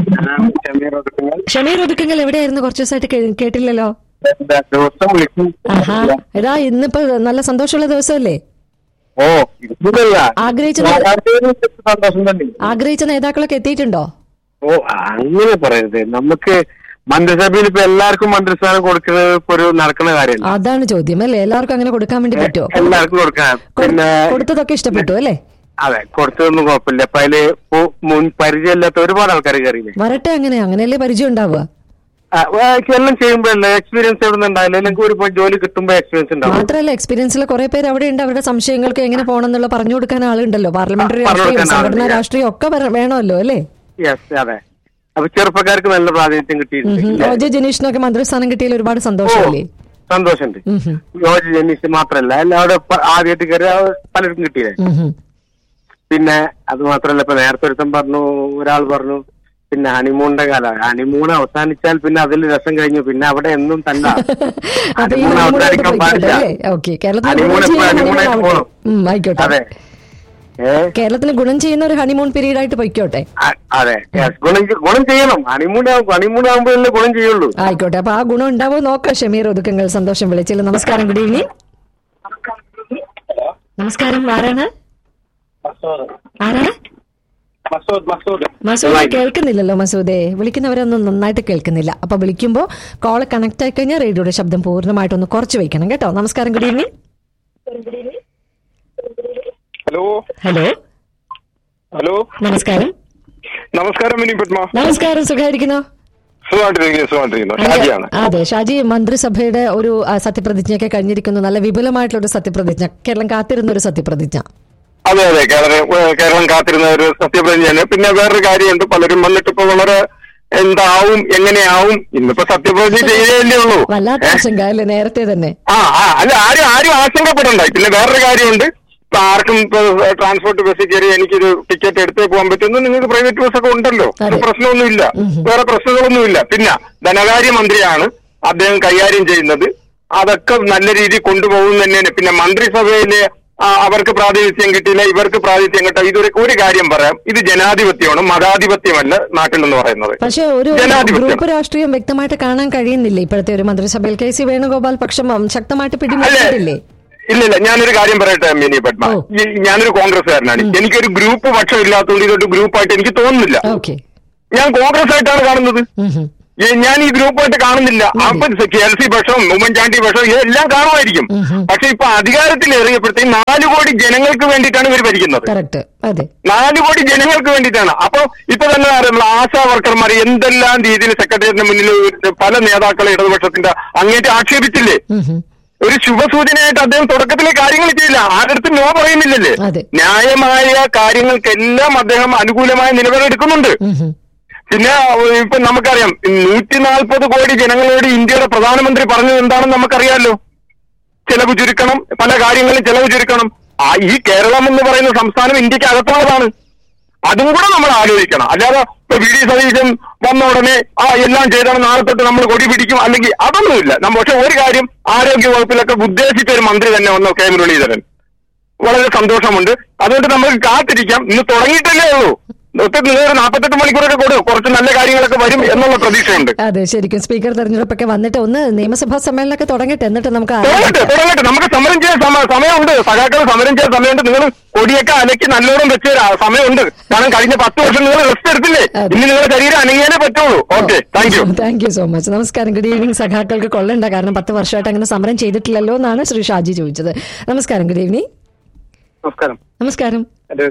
ഈവനിങ് ഷമീർ ഒതുക്കങ്ങൾ എവിടെയായിരുന്നു കുറച്ച് ദിവസമായിട്ട് കേ- കേട്ടില്ലല്ലോ ദിവസം വിളിക്കും ആഹാ ഇതാ ഇന്നിപ്പോ നല്ല സന്തോഷമുള്ള ദിവസമല്ലേ ഓ ഇതില്ല ആഗ്രഹിച്ച സന്തോഷം തന്നെ ആഗ്രഹിച്ച നേതാക്കളൊക്കെ എത്തിയിട്ടുണ്ടോ ഓ അങ്ങനെ പറയരുത് നമുക്ക് മന്ത്രിസഭയിൽ ഇപ്പൊ എല്ലാവർക്കും മന്ത്രിസ്ഥാനം കൊടുക്കുന്നത് ഇപ്പൊ ഒരു നടക്കുന്ന കാര്യമല്ല അതാണ് ചോദ്യം അല്ലേ എല്ലാവർക്കും അങ്ങനെ കൊടുക്കാൻ വേണ്ടി പറ്റുമോ എല്ലാവർക്കും കൊടുക്കാം കൊ- പിന്നെ കൊടുത്തതൊക്കെ ഇഷ്ടപ്പെട്ടു അല്ലേ അതെ കൊടുത്തതൊന്നും കുഴപ്പമില്ല അപ്പൊ അതില് പു- മുൻ പരിചയമില്ലാത്ത ഒരുപാട് ആൾക്കാർ കയറിയില്ലേ വരട്ടെ അങ്ങനെ അങ്ങനെയല്ലേ പരിചയം ഉണ്ടാവുക ആ, ആ, എല്ലാം ചെയ്യുമ്പോഴല്ലേ എക്സ്പീരിയൻസ് എവിടെ നിന്നുണ്ടായില്ല അല്ലെങ്കിൽ ഒരു ജോലി കിട്ടുമ്പോ എക്സ്പീരിയൻസ് ഉണ്ടാവും മാത്രമല്ല എക്സ്പീരിയൻസിൽ കുറെ പേര് അവിടെ ഉണ്ട് അവരുടെ സംശയങ്ങൾക്ക് എങ്ങനെ പോകണം എന്നുള്ള പറഞ്ഞു കൊടുക്കാൻ ആളുണ്ടല്ലോ പാർലമെന്ററി പറഞ്ഞു രാഷ്ട്രീയം കൊടുക്കാൻ സംഘടനാ ആളുണ്ട്. രാഷ്ട്രീയം ഒക്കെ വര- വേണമല്ലോ അല്ലേ യെസ് അതെ അപ്പൊ ചെറുപ്പക്കാർക്ക് നല്ല പ്രാതിനിധ്യം കിട്ടിയിട്ടുണ്ട് റോജെ ജനീഷിനൊക്കെ മന്ത്രിസ്ഥാനം കിട്ടിയതിൽ ഒരുപാട് ഓ സന്തോഷമല്ലേ സന്തോഷമുണ്ട് ഉം ഹും. യോജി ജനീഷ് മാത്രല്ല എല്ലാവരും ആദ്യമായിട്ട് കയറി പലർക്കും കിട്ടിയില്ലേ ഉം ഹും. പിന്നെ അത് മാത്രല്ല ഇപ്പൊ നേരത്തെ ഒരുത്തൻ പറഞ്ഞു ഒരാൾ പറഞ്ഞു പിന്നെ ഹണിമൂണിന്റെ കാലം ഹണിമൂൺ അവസാനിച്ചാൽ പിന്നെ അതിൽ രസം കഴിഞ്ഞു പിന്നെ അവിടെ എന്നും തന്നെ അപ്പൊ ഈ ഹണിമൂൺ honeymoon ആയിട്ട് അവസാനിക്കാൻ പോയിക്കോട്ടെ പാടില്ല അല്ലേ? ഓക്കെ കേരളത്തിൽ ഹണിമൂൺ ഗുണം എപ്പോഴും ചെയ്യുന്ന ഹണിമൂൺ ആയിട്ട് honeymoon പോകണം ആവട്ടെ. ഉം, ആയിക്കോട്ടെ അതെ ഏ കേരളത്തിന് ഗുണം ചെയ്യുന്ന ഒരു ഹണിമൂൺ പീരീഡ് ആയിട്ട് പൊയ്ക്കോട്ടെ അ- അതെ yes. ഗുണം ചെയ്- ഗുണം ചെയ്യണം ഹണിമൂൺ ഹണിമൂൺ ആകുമ്പോഴല്ലേ ഗുണം ചെയ്യുള്ളൂ ആയിക്കോട്ടെ അപ്പൊ ആ ഗുണം ഉണ്ടാവോ നോക്കാം ഷമീർ ഒതുക്കങ്ങൾ സന്തോഷം വിളിച്ചില്ല നമസ്കാരം ഗുഡ് ഈവനിങ് നമസ്കാരം ആരാണ് ആരാണ് മസൂദ് മസൂദ് മസൂദ് കേൾക്കുന്നില്ലല്ലോ മസൂദേ വിളിക്കുന്നവരൊന്നും നന്നായിട്ട് കേൾക്കുന്നില്ല അപ്പൊ വിളിക്കുമ്പോൾ കോൾ കണക്ട് ആയി കഴിഞ്ഞാൽ റേഡിയോയുടെ ശബ്ദം പൂർണ്ണമായിട്ടൊന്ന് കുറച്ച് വയ്ക്കണം കേട്ടോ നമസ്കാരം good evening hello hello hello നമസ്കാരം നമസ്കാരം മിനി പത്മ നമസ്കാരം സുഖമായിരിക്കുന്നോ സുഖമായിട്ടിരിക്കുന്നു സുഖമായിട്ടിരിക്കുന്നു ഷാജിയാണ് അതെ ഷാജി മന്ത്രിസഭയുടെ ഒരു ആ, സത്യപ്രതിജ്ഞയൊക്കെ കഴിഞ്ഞിരിക്കുന്നു നല്ല വിപുലമായിട്ടുള്ള ഒരു സത്യപ്രതിജ്ഞ കേരളം കാത്തിരുന്ന ഒരു സത്യപ്രതിജ്ഞ അതെ അതെ കേരളം ഏഹ് കേരളം കാത്തിരുന്ന ഒരു സത്യപ്രതിജ്ഞയാണ് പിന്നെ വേറൊരു കാര്യമുണ്ട് പലരും വന്നിട്ട് ഇപ്പൊ വളരെ എന്താവും എങ്ങനെയാവും ഇന്നിപ്പോ സത്യപ്രതിജ്ഞ ചെയ്തേ ഉള്ളൂ വല്ലാത്ത ആശങ്ക അല്ലേ നേരത്തെ തന്നെ ആ ആ അല്ല ആരും ആരും ആശങ്കപ്പെടണ്ട പിന്നെ വേറൊരു കാര്യമുണ്ട് ഇപ്പൊ ആർക്കും ഇപ്പൊ ട്രാൻസ്പോർട്ട് ബസ്സിൽ കയറി എനിക്കൊരു ടിക്കറ്റ് എടുത്തേ പോകാൻ പറ്റുന്നു നിങ്ങൾക്ക് പ്രൈവറ്റ് ബസ് ഒക്കെ ഉണ്ടല്ലോ അതെ. അത് പ്രശ്നമൊന്നുമില്ല വേറെ പ്രശ്നങ്ങളൊന്നുമില്ല പിന്നെ ധനകാര്യ മന്ത്രിയാണ് അദ്ദേഹം കൈകാര്യം ചെയ്യുന്നത് അതൊക്കെ നല്ല രീതിയിൽ കൊണ്ടുപോകും തന്നെയാണ് പിന്നെ മന്ത്രിസഭയിലെ ആ, അവർക്ക് പ്രാതിനിധ്യം കിട്ടിയില്ല ഇവർക്ക് പ്രാതിനിധ്യം കിട്ടില്ല ഇതൊരു ഒരു കാര്യം പറയാം ഇത് ജനാധിപത്യമാണ് മതാധിപത്യമല്ല നാട്ടിൽ എന്ന് പറയുന്നത് പക്ഷെ ഒരു ജനാധിപത്യം. ഗ്രൂപ്പ് രാഷ്ട്രീയം വ്യക്തമായിട്ട് കാണാൻ കഴിയുന്നില്ല ഇപ്പോഴത്തെ ഒരു മന്ത്രിസഭയിൽ കെ സി വേണുഗോപാൽ പക്ഷം ഉം, ശക്തമായിട്ട് പിടിമുറുക്കിയില്ലേ ഇല്ല ഇല്ല ഞാനൊരു കാര്യം പറയട്ടെ മിനി പത്മ ഓ. ഈ- ഞാനൊരു കോൺഗ്രസ്സുകാരനാണ് എനിക്കൊരു ഗ്രൂപ്പ് പക്ഷം ഇല്ലാത്തതുകൊണ്ട് ഇതൊരു ഗ്രൂപ്പായിട്ട് എനിക്ക് തോന്നുന്നില്ല ഓക്കെ ഞാൻ കോൺഗ്രസ് ആയിട്ടാണ് കാണുന്നത് ഈ ഞാൻ ഈ ഗ്രൂപ്പായിട്ട് കാണുന്നില്ല അപ്പൊ കെ എൽ സി പക്ഷം ഉമ്മൻചാണ്ടി പക്ഷം ഇതെല്ലാം കാണുമായിരിക്കും പക്ഷെ ഇപ്പൊ അധികാരത്തിൽ ഏറിയപ്പോഴത്തേക്ക് നാല് കോടി ജനങ്ങൾക്ക് വേണ്ടിയിട്ടാണ് ഇവർ ഭരിക്കുന്നത് കറക്റ്റ് അതെ നാല് കോടി ജനങ്ങൾക്ക് വേണ്ടിയിട്ടാണ് അപ്പൊ ഇപ്പൊ തന്നെ അറിയാം ആശാ വർക്കർമാർ എന്തെല്ലാം രീതിയിൽ സെക്രട്ടേറിയറ്റിന് മുന്നിൽ പല നേതാക്കളെ ഇടതുപക്ഷത്തിന്റെ അങ്ങേറ്റ് ആക്ഷേപിച്ചില്ലേ ഒരു ശുഭസൂചനയായിട്ട് അദ്ദേഹം തുടക്കത്തിലെ കാര്യങ്ങൾ ചെയ്യില്ല ആരുടെ നോ പറയുന്നില്ലല്ലേ അതെ. ന്യായമായ കാര്യങ്ങൾക്കെല്ലാം അദ്ദേഹം അനുകൂലമായ നിലപാടെടുക്കുന്നുണ്ട് പിന്നെ ഏഹ്, ഇപ്പൊ നമുക്കറിയാം നൂറ്റി നാൽപ്പത് കോടി ജനങ്ങളോട് ഇന്ത്യയുടെ പ്രധാനമന്ത്രി പറഞ്ഞത് എന്താണെന്ന് നമുക്കറിയാമല്ലോ ചെലവ് ചുരുക്കണം പല കാര്യങ്ങളും ചെലവ് ചുരുക്കണം ആ ഈ കേരളം എന്ന് പറയുന്ന സംസ്ഥാനം ഇന്ത്യക്ക് അകത്തുള്ളതാണ് അതും കൂടെ നമ്മൾ ആലോചിക്കണം അല്ലാതെ ഇപ്പൊ വി ഡി സതീശൻ വന്ന ഉടനെ ആ എല്ലാം ചെയ്താണ് നാളെ തൊട്ട് നമ്മൾ കൊടി പിടിക്കും അല്ലെങ്കിൽ അതൊന്നുമില്ല നമ്മ പക്ഷെ ഒരു കാര്യം ആരോഗ്യ വകുപ്പിലൊക്കെ ഉദ്ദേശിച്ച ഒരു മന്ത്രി തന്നെ വന്നു കെ മുരളീധരൻ വളരെ സന്തോഷമുണ്ട് അതുകൊണ്ട് നമുക്ക് കാത്തിരിക്കാം ഇന്ന് തുടങ്ങിയിട്ടല്ലേ ഉള്ളൂ ഒത്തിരി നിങ്ങൾ നാൽപ്പത്തെട്ട് മണിക്കൂറൊക്കെ കൊടുക്കും കുറച്ച് നല്ല കാര്യങ്ങളൊക്കെ വരും എന്നുള്ള പ്രതീക്ഷയുണ്ട് അതെ ശരിക്കും സ്പീക്കർ തെരഞ്ഞെടുപ്പൊക്കെ വന്നിട്ട് ഒന്ന് നിയമസഭാ സമ്മേളനമൊക്കെ തുടങ്ങട്ടെ എന്നിട്ട് നമുക്ക് തുടങ്ങട്ടെ ആലോചിക്കാം. തുടങ്ങട്ടെ നമുക്ക് സമരം ചെയ്യാൻ സമ- സമയമുണ്ട് സഖാക്കൾ സമരം ചെയ്യാൻ സമയമുണ്ട് നിങ്ങൾ കൊടിയൊക്കെ അലക്കി നല്ലോണം വെച്ച് തരാം. സമയമുണ്ട് കാരണം കഴിഞ്ഞ പത്ത് വർഷം നിങ്ങൾ റെസ്റ്റ് എടുത്തില്ലേ അതെ. ഇനി നിങ്ങളുടെ ശരീരം അനങ്ങിയാലേ പറ്റുള്ളൂ okay thank you thank you so much നമസ്കാരം ഗുഡ് ഈവനിങ് സഖാക്കൾക്ക് കൊള്ളണ്ട കാരണം പത്ത് വർഷമായിട്ട് അങ്ങനെ സമരം ചെയ്തിട്ടില്ലല്ലോ എന്നാണ് ശ്രീ ഷാജി ചോദിച്ചത് നമസ്കാരം ഗുഡ് ഈവനിങ് നമസ്കാരം നമസ്കാരം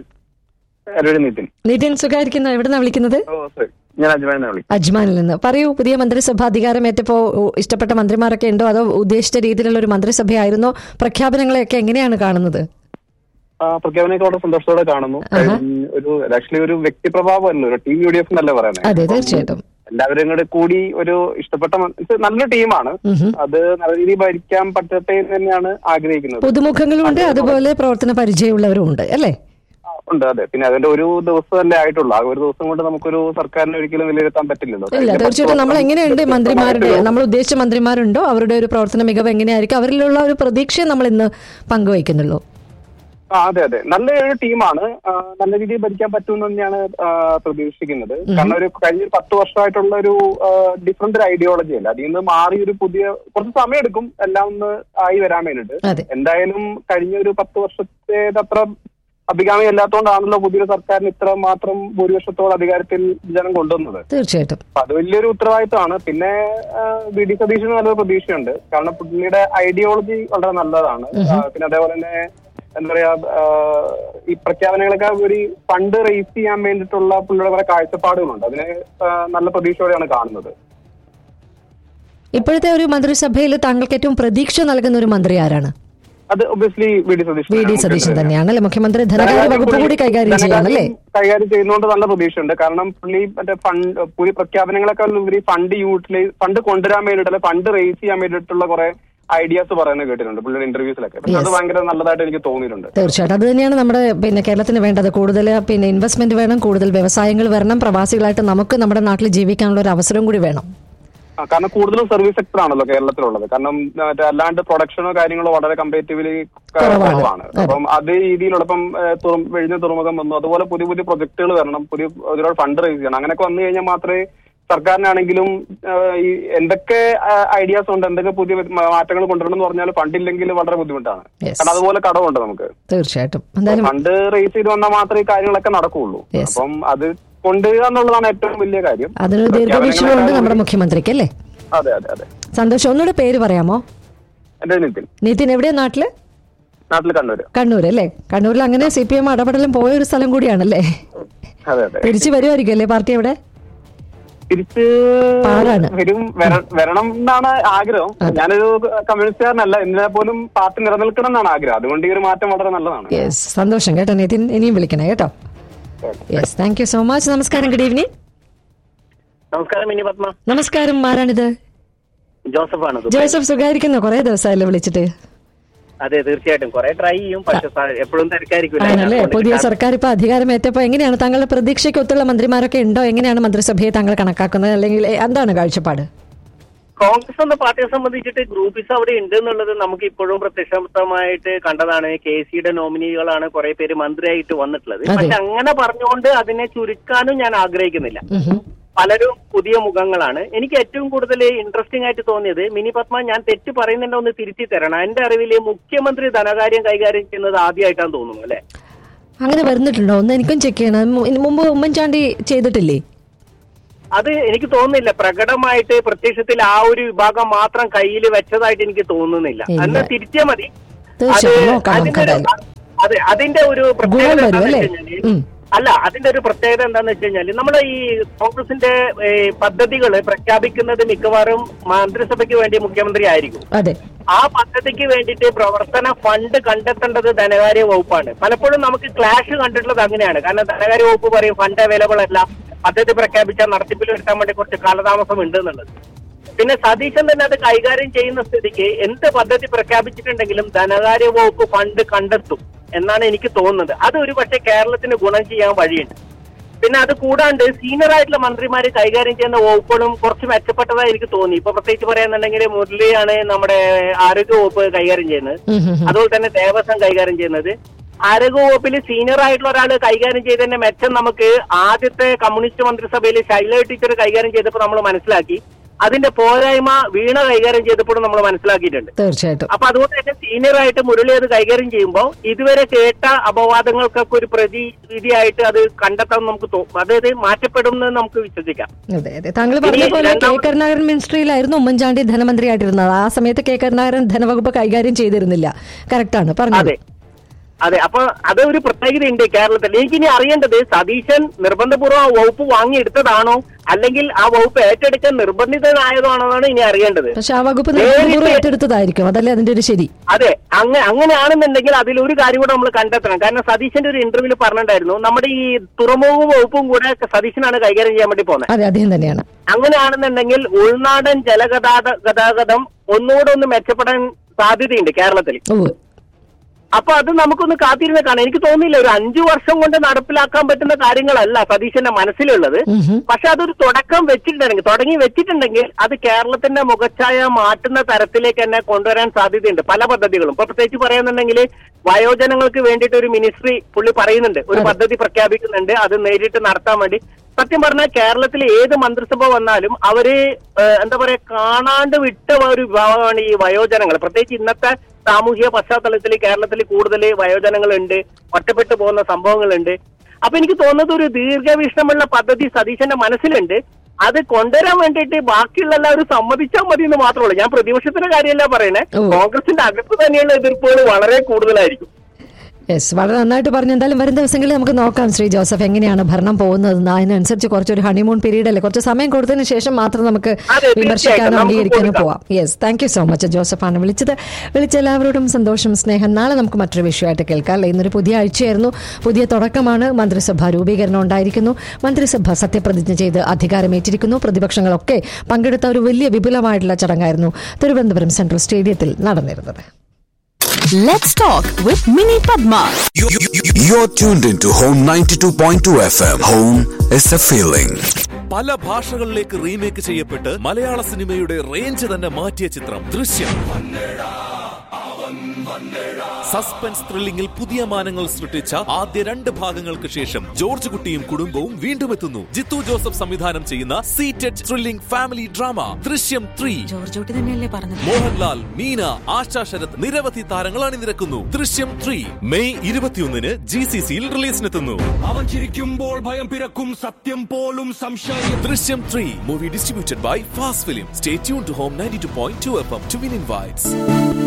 അരുവി നിതിൻ നിതിൻ സുഖായിരിക്കുന്ന എവിടുന്നാ വിളിക്കുന്നത് ഓ സോറി ഞാൻ അജ്മാനെ വിളി അജ്മാനിൽ നിന്ന് പറയൂ പുതിയ മന്ത്രിസഭ അധികാരമേറ്റപ്പോ ഉ, ഇഷ്ടപ്പെട്ട മന്ത്രിമാരൊക്കെ ഉണ്ടോ അതോ ഉദ്ദേശിച്ച രീതിയിലുള്ള ഒരു മന്ത്രിസഭയായിരുന്നോ പ്രഖ്യാപനങ്ങളെയൊക്കെ എങ്ങനെയാണ് കാണുന്നത് പ്രഖ്യാപനമൊക്കെ വളരെ സന്തോഷത്തോടെ കാണുന്നു ആഹാ. കഴിഞ്ഞ ഒരു ആക്ച്വലി ഒരു വ്യക്തിപ്രഭാവമല്ല ഒരു ടീം യു ഡി എഫ് എന്നല്ല പറയുന്നത് അതെ അപ്പം തീർച്ചയായിട്ടും എല്ലാവരും കൂടെ കൂടി ഒരു ഇഷ്ടപ്പെട്ട മ- ഇത് നല്ലൊരു ടീമാണ് അത് നല്ല രീതിയിൽ ഭരിക്കാൻ പറ്റട്ടെ എന്ന് തന്നെയാണ് ആഗ്രഹിക്കുന്നത് പുതുമുഖങ്ങളും ഉണ്ട് അതുപോലെ പ്രവർത്തന പരിചയമുള്ളവരും ഉണ്ട് അല്ലേ ഉണ്ട് അതെ പിന്നെ അതിന്റെ ഒരു ദിവസം അല്ലേ ആയിട്ടുള്ളൂ ആ ഒരു ദിവസം കൊണ്ട് നമുക്കൊരു സർക്കാരിനെ ഒരിക്കലും വിലയിരുത്താൻ പറ്റില്ലല്ലോ ഇല്ല കഴിഞ്ഞ പത്ത് തീർച്ചയായിട്ടും നമ്മൾ വർഷം എങ്ങനെയുണ്ട് മന്ത്രിമാരുടെ വ്യത്യസ്തമായിട്ടൊരു- നമ്മൾ ഉദ്ദേശിച്ച മന്ത്രിമാരുണ്ടോ അവരുടെ ഒരു പ്രവർത്തന മികവ് എങ്ങനെയായിരിക്കും അവരിലുള്ള ഒരു പ്രതീക്ഷയെ നമ്മൾ ഇന്ന് പങ്കുവയ്ക്കുന്നുള്ളൂ ആ അതെ അതെ നല്ല ഒരു ടീമാണ് ആ, നല്ല രീതിയിൽ ഭരിക്കാൻ പറ്റുമെന്ന് തന്നെയാണ് ആ, പ്രതീക്ഷിക്കുന്നത് കാരണം ഒരു കഴിഞ്ഞ ഒരു പത്ത് വർഷമായിട്ടുള്ള ഒരു ഡിഫറെന്റ് ഒരു ഐഡിയോളജി അല്ല അതിൽ നിന്ന് മാറി ഒരു പുതിയ കുറച്ച് സമയം എടുക്കും എല്ലാം ഒന്ന് ആയി വരാൻ വേണ്ടിട്ട് അതെ എന്തായാലും കഴിഞ്ഞ ഒരു പത്ത് വർഷത്തേതത്ര അഭികാമി അല്ലാത്തതുകൊണ്ടാണല്ലോ പുതിയൊരു സർക്കാരിന് ഇത്ര മാത്രം ഭൂരിപക്ഷത്തോടെ അധികാരത്തിൽ ജനം കൊണ്ടുവന്നത് തീർച്ചയായിട്ടും അപ്പൊ അത് വലിയൊരു ഉത്തരവാദിത്തമാണ് പിന്നെ ആ, വി ഡി സതീഷിന് നല്ലൊരു പ്രതീക്ഷയുണ്ട് കാരണം പുള്ളിയുടെ ഐഡിയോളജി വളരെ നല്ലതാണ് ആ, പിന്നെ അതേപോലെ തന്നെ എന്താ പറയാ ആ, ഈ പ്രഖ്യാപനങ്ങളൊക്കെ ഒരു ഫണ്ട് റേസ് ചെയ്യാൻ വേണ്ടിയിട്ടുള്ള പുള്ളിയുടെ കുറെ കാഴ്ചപ്പാടുകളുണ്ട് അതിനെ ആ, നല്ല പ്രതീക്ഷയോടെയാണ് കാണുന്നത് ഇപ്പോഴത്തെ ഒരു മന്ത്രിസഭയിൽ താങ്കൾക്ക് ഏറ്റവും പ്രതീക്ഷ നൽകുന്ന ഒരു മന്ത്രി ആരാണ് അത് obviously V D Satheesh V D Satheesan തന്നെയാണ് അല്ലെ മുഖ്യമന്ത്രി ധനകാര്യ വകുപ്പ് കൂടി കൈകാര്യം ചെയ്യാണല്ലേ കൈകാര്യം ചെയ്യുന്നതുകൊണ്ട് നല്ല പ്രതീക്ഷയുണ്ട് കാരണം പുള്ളി മറ്റേ ഫണ്ട് പുതിയ പ്രഖ്യാപനങ്ങളെക്കാൾ ഉപരി ഫണ്ട് യൂട്ടിലൈസ് ഫണ്ട് കൊണ്ടുവരാൻ വേണ്ടിയിട്ട് അല്ലെ ഫണ്ട് റേസ് ചെയ്യാൻ വേണ്ടിയിട്ടുള്ള കുറെ ഐഡിയാസ് പറയുന്നത് കേട്ടിട്ടുണ്ട് പുള്ളിയുടെ ഇന്റർവ്യൂസിലൊക്കെ പക്ഷെ അത് Yes. ഭയങ്കര നല്ലതായിട്ട് എനിക്ക് തോന്നിയിട്ടുണ്ട് തീർച്ചയായിട്ടും അത് തന്നെയാണ് നമ്മുടെ പിന്നെ കേരളത്തിന് വേണ്ടത് കൂടുതൽ പിന്നെ ഇൻവെസ്റ്റ്മെന്റ് വേണം കൂടുതൽ വ്യവസായങ്ങൾ വരണം പ്രവാസികളായിട്ട് നമുക്ക് നമ്മുടെ നാട്ടിൽ ജീവിക്കാനുള്ള ഒരു അവസരം കൂടി വേണം ആ, കാരണം കൂടുതലും സർവീസ് സെക്ടർ ആണല്ലോ കേരളത്തിലുള്ളത് കാരണം ആ, മറ്റേ അല്ലാണ്ട് പ്രൊഡക്ഷനോ കാര്യങ്ങളോ വളരെ കമ്പാരിറ്റീവ്ലി കുറവാണ്. കുറവാണ് അപ്പം അതേ രീതിയിലുള്ള ഇപ്പം ഏ, തുറ- വെഴിഞ്ഞ തുറമുഖം വന്നു അതുപോലെ പുതിയ പുതിയ പ്രൊജക്ടുകൾ വരണം പുതിയ ഒരുപാട് ഫണ്ട് റേസ് ചെയ്യണം അങ്ങനെയൊക്കെ വന്നു കഴിഞ്ഞാൽ മാത്രമേ സർക്കാരിനാണെങ്കിലും ആ, ഈ എന്തൊക്കെ ഐഡിയാസ് ഉണ്ട് എന്തൊക്കെ പുതിയ മാറ്റങ്ങൾ കൊണ്ടുവരണം എന്ന് പറഞ്ഞാൽ ഫണ്ടില്ലെങ്കിൽ വളരെ ബുദ്ധിമുട്ടാണ് Yes. കാരണം അതുപോലെ കടമുണ്ട് നമുക്ക് തീർച്ചയായിട്ടും എന്തായാലും ഫണ്ട് റേസ് ചെയ്ത് വന്നാൽ മാത്രമേ ഈ കാര്യങ്ങളൊക്കെ നടക്കുകയുള്ളൂ Yes. അപ്പം അത് കൊണ്ടുവരിക എന്നുള്ളതാണ് ഏറ്റവും വലിയ കാര്യം അതിനൊരു ദീർഘവീക്ഷണമുണ്ട് നമ്മുടെ മുഖ്യമന്ത്രിക്ക് അല്ലേ അതെ അതെ അതെ സന്തോഷം ഒന്നുകൂടെ പേര് പറയാമോ എന്റെ നിതിൻ നിതിൻ എവിടെയാ നാട്ടില് നാട്ടിൽ കണ്ണൂര് കണ്ണൂർ അല്ലേ കണ്ണൂരിൽ അങ്ങനെ സി പി എം ഇടപെടലും പോയ ഒരു സ്ഥലം കൂടിയാണല്ലേ അതെ അതെ തിരിച്ചു വരുമായിരിക്കും അല്ലേ പാർട്ടി അവിടെ തിരിച്ച് പാടാണ്. വരും വര- വരണം എന്നാണ് ആഗ്രഹം ഞാനൊരു കമ്മ്യൂണിസ്റ്റുകാരനല്ല എന്നിനെ പോലും പാർട്ടി നിലനിൽക്കണം എന്നാണ് ആഗ്രഹം അതുകൊണ്ട് ഈ ഒരു മാറ്റം വളരെ നല്ലതാണ് യെസ് സന്തോഷം കേട്ടോ നിതിൻ ഇനിയും വിളിക്കണേ കേട്ടോ yes thank you so much നമസ്കാരം ഗുഡ് ഈവനിങ് നമസ്കാരം മിനി പത്മ നമസ്കാരം ആരാണിത് ജോസഫാണ് ജോസഫ് സുഖായിരിക്കുന്നു കുറെ ദിവസമായല്ലോ വിളിച്ചിട്ട് അതെ തീർച്ചയായിട്ടും കുറെ ട്രൈ ചെയ്യും പക്ഷെ എപ്പോഴും തിരക്കായിരിക്കും ആണല്ലേ പുതിയ സർക്കാർ ഇപ്പൊ അധികാരമേറ്റപ്പോ എങ്ങനെയാണ് താങ്കളുടെ പ്രതീക്ഷയ്ക്ക് ഒത്തുള്ള മന്ത്രിമാരൊക്കെ ഉണ്ടോ എങ്ങനെയാണ് മന്ത്രിസഭയെ താങ്കൾ കണക്കാക്കുന്നത് അല്ലെങ്കിൽ എന്താണ് കാഴ്ചപ്പാട് കോൺഗ്രസ് എന്ന പാർട്ടിയെ സംബന്ധിച്ചിട്ട് ഗ്രൂപ്പിസ് അവിടെ ഉണ്ട് എന്നുള്ളത് നമുക്ക് ഇപ്പോഴും പ്രത്യക്ഷമായിട്ട് കണ്ടതാണ് കെ സിയുടെ നോമിനികളാണ് കുറെ പേര് മന്ത്രിയായിട്ട് വന്നിട്ടുള്ളത് അതെ. പക്ഷെ അങ്ങനെ പറഞ്ഞുകൊണ്ട് അതിനെ ചുരുക്കാനും ഞാൻ ആഗ്രഹിക്കുന്നില്ല ഉഹും. പലരും പുതിയ മുഖങ്ങളാണ് എനിക്ക് ഏറ്റവും കൂടുതൽ ഇൻട്രസ്റ്റിംഗ് ആയിട്ട് തോന്നിയത് മിനി പത്മ ഞാൻ തെറ്റ് പറയുന്നുണ്ടോ ഒന്ന് തിരുത്തി തരണം എന്റെ അറിവിൽ മുഖ്യമന്ത്രി ധനകാര്യം കൈകാര്യം ചെയ്യുന്നത് ആദ്യമായിട്ടാണ് തോന്നുന്നു അല്ലെ അങ്ങനെ വരുന്നിട്ടുണ്ടോ ഒന്ന് എനിക്കും ചെക്ക് ചെയ്യണം മു- ഇതിന് മുമ്പ് ഉമ്മൻചാണ്ടി ചെയ്തിട്ടില്ലേ അത് എനിക്ക് തോന്നുന്നില്ല പ്രകടമായിട്ട് പ്രത്യക്ഷത്തിൽ ആ ഒരു വിഭാഗം മാത്രം കയ്യിൽ വെച്ചതായിട്ട് എനിക്ക് തോന്നുന്നില്ല ഇല്ല. അന്ന് തിരിച്ചാൽ മതി തീർച്ചയായും നോക്കാം അതിന്റെ നമുക്ക് ഒരു- എന്തായാലും. അതെ അതിന്റെ ഒരു പ്രത്യേകത ഗുണം വരും എന്താണെന്ന് അല്ലേ? വെച്ച് കഴിഞ്ഞാല് ഉം. അല്ല അതിന്റെ ഒരു പ്രത്യേകത എന്താന്ന് വെച്ച് കഴിഞ്ഞാൽ നമ്മുടെ ഈ കോൺഗ്രസിന്റെ പദ്ധതികൾ പ്രഖ്യാപിക്കുന്നത് മിക്കവാറും മന്ത്രിസഭയ്ക്ക് വേണ്ടി മുഖ്യമന്ത്രി ആയിരിക്കും അതെ ആ പദ്ധതിക്ക് വേണ്ടിയിട്ട് പ്രവർത്തന ഫണ്ട് കണ്ടെത്തേണ്ടത് ധനകാര്യ വകുപ്പാണ് പലപ്പോഴും നമുക്ക് ക്ലാഷ് കണ്ടിട്ടുള്ളത് അങ്ങനെയാണ് കാരണം ധനകാര്യ വകുപ്പ് പറയും ഫണ്ട് അവൈലബിൾ അല്ല പദ്ധതി പ്രഖ്യാപിച്ചാൽ നടത്തിപ്പിൽ എടുക്കാൻ വേണ്ടി കുറച്ച് കാലതാമസം ഉണ്ട് എന്നുള്ളത് പിന്നെ സതീശൻ തന്നെ അത് കൈകാര്യം ചെയ്യുന്ന സ്ഥിതിക്ക് എന്ത് പദ്ധതി പ്രഖ്യാപിച്ചിട്ടുണ്ടെങ്കിലും ധനകാര്യ വകുപ്പ് ഫണ്ട് കണ്ടെത്തും എന്നാണ് എനിക്ക് തോന്നുന്നത് അത് ഒരു പക്ഷേ കേരളത്തിന് ഗുണം ചെയ്യാൻ വഴിയുണ്ട് പിന്നെ അത് കൂടാണ്ട് സീനിയർ ആയിട്ടുള്ള മന്ത്രിമാര് കൈകാര്യം ചെയ്യുന്ന വകുപ്പുകളും കുറച്ച് മെച്ചപ്പെട്ടതായി എനിക്ക് തോന്നി ഇപ്പൊ പ്രത്യേകിച്ച് പറയാന്നുണ്ടെങ്കിൽ മുരളിയാണ് നമ്മുടെ ആരോഗ്യ വകുപ്പ് കൈകാര്യം ചെയ്യുന്നത് ഉം ഉം ഉം. അതുപോലെ തന്നെ ദേവസ്വം കൈകാര്യം ചെയ്യുന്നത് ആരോഗ്യ വകുപ്പിൽ സീനിയർ ആയിട്ടുള്ള ഒരാൾ കൈകാര്യം ചെയ്തതിന്റെ മെച്ചം നമുക്ക് ആദ്യത്തെ കമ്മ്യൂണിസ്റ്റ് മന്ത്രിസഭയിൽ ശൈല ടീച്ചർ കൈകാര്യം ചെയ്തപ്പോൾ നമ്മൾ മനസ്സിലാക്കി അതിന്റെ പോരായ്മ വീണ കൈകാര്യം ചെയ്തപ്പോഴും നമ്മൾ മനസ്സിലാക്കിയിട്ടുണ്ട് തീർച്ചയായിട്ടും അപ്പൊ അതുകൊണ്ട് തന്നെ സീനിയർ ആയിട്ട് മുരളി അത് കൈകാര്യം ചെയ്യുമ്പോൾ ഇതുവരെ കേട്ട അപവാദങ്ങൾക്കൊക്കെ ഒരു പ്രതിവിധിയായിട്ട് അത് കണ്ടെത്താൻ നമുക്ക് തോന്നും അതായത് മാറ്റപ്പെടും എന്ന് നമുക്ക് വിശ്വസിക്കാം അതെ അതെ താങ്കൾ പറഞ്ഞ ഇനി പോലെ കെ രണ്ടാമത് കരുണാകരൻ മിനിസ്ട്രിയിലായിരുന്നു ഉമ്മൻചാണ്ടി ധനമന്ത്രിയായിട്ടിരുന്നത് ആ സമയത്ത് കെ കരുണാകരൻ ധനവകുപ്പ് കൈകാര്യം ചെയ്തിരുന്നില്ല കറക്റ്റാണ് പറഞ്ഞത് അതെ അതെ അപ്പൊ അത് ഒരു പ്രത്യേകതയുണ്ട് കേരളത്തിൽ എനിക്കിനി അറിയേണ്ടത് സതീശൻ നിർബന്ധപൂർവ്വം ആ വകുപ്പ് വാങ്ങിയെടുത്തതാണോ അല്ലെങ്കിൽ ആ വകുപ്പ് ഏറ്റെടുക്കാൻ നിർബന്ധിതനായതാണോ എന്നാണ് ഇനി അറിയേണ്ടത് പക്ഷെ ആ വകുപ്പ് നിർബന്ധപൂർവ്വം ഏറ്റെടുത്തതായിരിക്കും അതല്ലേ അതിന്റെ ഒരു ശരി അതെ അങ്ങ അങ്ങനെയാണെന്നുണ്ടെങ്കിൽ അതിൽ ഒരു കാര്യം കൂടെ നമ്മൾ കണ്ടെത്തണം കാരണം സതീശന്റെ ഒരു ഇന്റർവ്യൂവിൽ പറഞ്ഞിട്ടുണ്ടായിരുന്നു നമ്മുടെ ഈ തുറമുഖ വകുപ്പും കൂടെ സതീശനാണ് കൈകാര്യം ചെയ്യാൻ വേണ്ടി പോകുന്നത് അതെ അദ്ദേഹം തന്നെയാണ് അങ്ങനെയാണെന്നുണ്ടെങ്കിൽ ഉൾനാടൻ ജലഗതാഗത ഗതാഗതം ഒന്നുകൂടെ ഒന്ന് മെച്ചപ്പെടാൻ സാധ്യതയുണ്ട് കേരളത്തിൽ ഓ അപ്പൊ അത് നമുക്കൊന്ന് കാത്തിരുന്ന് കാണാം എനിക്ക് തോന്നുന്നില്ല ഒരു അഞ്ചു വർഷം കൊണ്ട് നടപ്പിലാക്കാൻ പറ്റുന്ന കാര്യങ്ങളല്ല സതീശന്റെ മനസ്സിലുള്ളത് പക്ഷെ അതൊരു തുടക്കം വെച്ചിട്ടുണ്ടെങ്കിൽ തുടങ്ങി വെച്ചിട്ടുണ്ടെങ്കിൽ അത് കേരളത്തിന്റെ മുഖച്ഛായ മാറ്റുന്ന തരത്തിലേക്ക് തന്നെ കൊണ്ടുവരാൻ സാധ്യതയുണ്ട് പല പദ്ധതികളും ഇപ്പൊ പ്രത്യേകിച്ച് പറയുന്നുണ്ടെങ്കിൽ വയോജനങ്ങൾക്ക് വേണ്ടിയിട്ട് ഒരു മിനിസ്ട്രി പുള്ളി പറയുന്നുണ്ട് ഒരു പദ്ധതി പ്രഖ്യാപിക്കുന്നുണ്ട് അത് നേരിട്ട് നടത്താൻ വേണ്ടി സത്യം പറഞ്ഞാൽ കേരളത്തിൽ ഏത് മന്ത്രിസഭ വന്നാലും അവര് ഏഹ്, എന്താ പറയാ കാണാണ്ട് വിട്ട ഒരു വിഭാഗമാണ് ഈ വയോജനങ്ങൾ പ്രത്യേകിച്ച് ഇന്നത്തെ സാമൂഹിക പശ്ചാത്തലത്തിൽ കേരളത്തിൽ കൂടുതൽ വയോജനങ്ങളുണ്ട് ഒറ്റപ്പെട്ടു പോകുന്ന സംഭവങ്ങളുണ്ട് അപ്പൊ എനിക്ക് തോന്നുന്നത് ഒരു ദീർഘവീക്ഷണമുള്ള പദ്ധതി സതീശന്റെ മനസ്സിലുണ്ട് അത് കൊണ്ടുവരാൻ വേണ്ടിയിട്ട് ബാക്കിയുള്ള എല്ലാവരും സമ്മതിച്ചാൽ മതി എന്ന് മാത്രമേ ഉള്ളൂ ഞാൻ പ്രതിപക്ഷത്തിന്റെ കാര്യമല്ല പറയണേ ഓ. കോൺഗ്രസിന്റെ അകത്ത് തന്നെയുള്ള എതിർപ്പുകൾ വളരെ കൂടുതലായിരിക്കും യെസ് വളരെ നന്നായിട്ട് പറഞ്ഞു എന്തായാലും വരും ദിവസങ്ങളിൽ നമുക്ക് നോക്കാം ശ്രീ ജോസഫ് എങ്ങനെയാണ് ഭരണം പോകുന്നത് അതിനനുസരിച്ച് കുറച്ചൊരു ഹണിമൂൺ പീരീഡ് അല്ലേ കുറച്ച് സമയം കൊടുത്തതിന് ശേഷം മാത്രം നമുക്ക് അതെ, തീർച്ചയായിട്ടും. വിമർശിക്കാനും നമുക്ക് അംഗീകരിക്കാനും കൊടുക്കാം. പോവാം yes thank you so much ജോസഫാണ് വിളിച്ചത് വിളിച്ച എല്ലാവരോടും സന്തോഷം സ്നേഹം നാളെ നമുക്ക് മറ്റൊരു വിഷയമായിട്ട് കേൾക്കാം അല്ലേ ഇന്നൊരു പുതിയ ആഴ്ചയായിരുന്നു പുതിയ തുടക്കമാണ് മന്ത്രിസഭ രൂപീകരണം ഉണ്ടായിരിക്കുന്നു മന്ത്രിസഭ സത്യപ്രതിജ്ഞ ചെയ്ത് അധികാരമേറ്റിരിക്കുന്നു പ്രതിപക്ഷങ്ങളൊക്കെ പങ്കെടുത്ത ഒരു വലിയ വിപുലമായിട്ടുള്ള ചടങ്ങായിരുന്നു തിരുവനന്തപുരം സെൻട്രൽ സ്റ്റേഡിയത്തിൽ നടന്നിരുന്നത് Let's talk with Mini Padma. You're tuned into Home 92.2 FM. Home is a feeling. പല ഭാഷകളിലേക്ക് റീമേക്ക് ചെയ്യപ്പെട്ട് മലയാള സിനിമയുടെ റേഞ്ച് തന്നെ മാറ്റിയ ചിത്രം ദൃശ്യം സസ്പെൻസ് ത്രില്ലിംഗിൽ പുതിയ മാനങ്ങൾ സൃഷ്ടിച്ച ആദ്യ രണ്ട് ഭാഗങ്ങൾക്ക് ശേഷം ജോർജ് കുട്ടിയും കുടുംബവും വീണ്ടും എത്തുന്നു ജിത്തു ജോസഫ് സംവിധാനം ചെയ്യുന്ന seated thrilling family drama Drishyam three Georgekutty തന്നെയല്ലേ പറഞ്ഞത് മോഹൻലാൽ മീന ആശാ ശരത് നിരവധി താരങ്ങൾ അണിനിരക്കുന്നു ദൃശ്യം ത്രീ മെയ് ഇരുപത്തിയൊന്നിന് ജി സി സിയിൽ റിലീസിനെത്തുന്നു അവൻ ചിരിക്കുമ്പോൾ ഭയം പിറക്കും സത്യം പോലും സംശയം Drishyam three movie distributed by fast film stay tune to home ninety two point two F M to win invites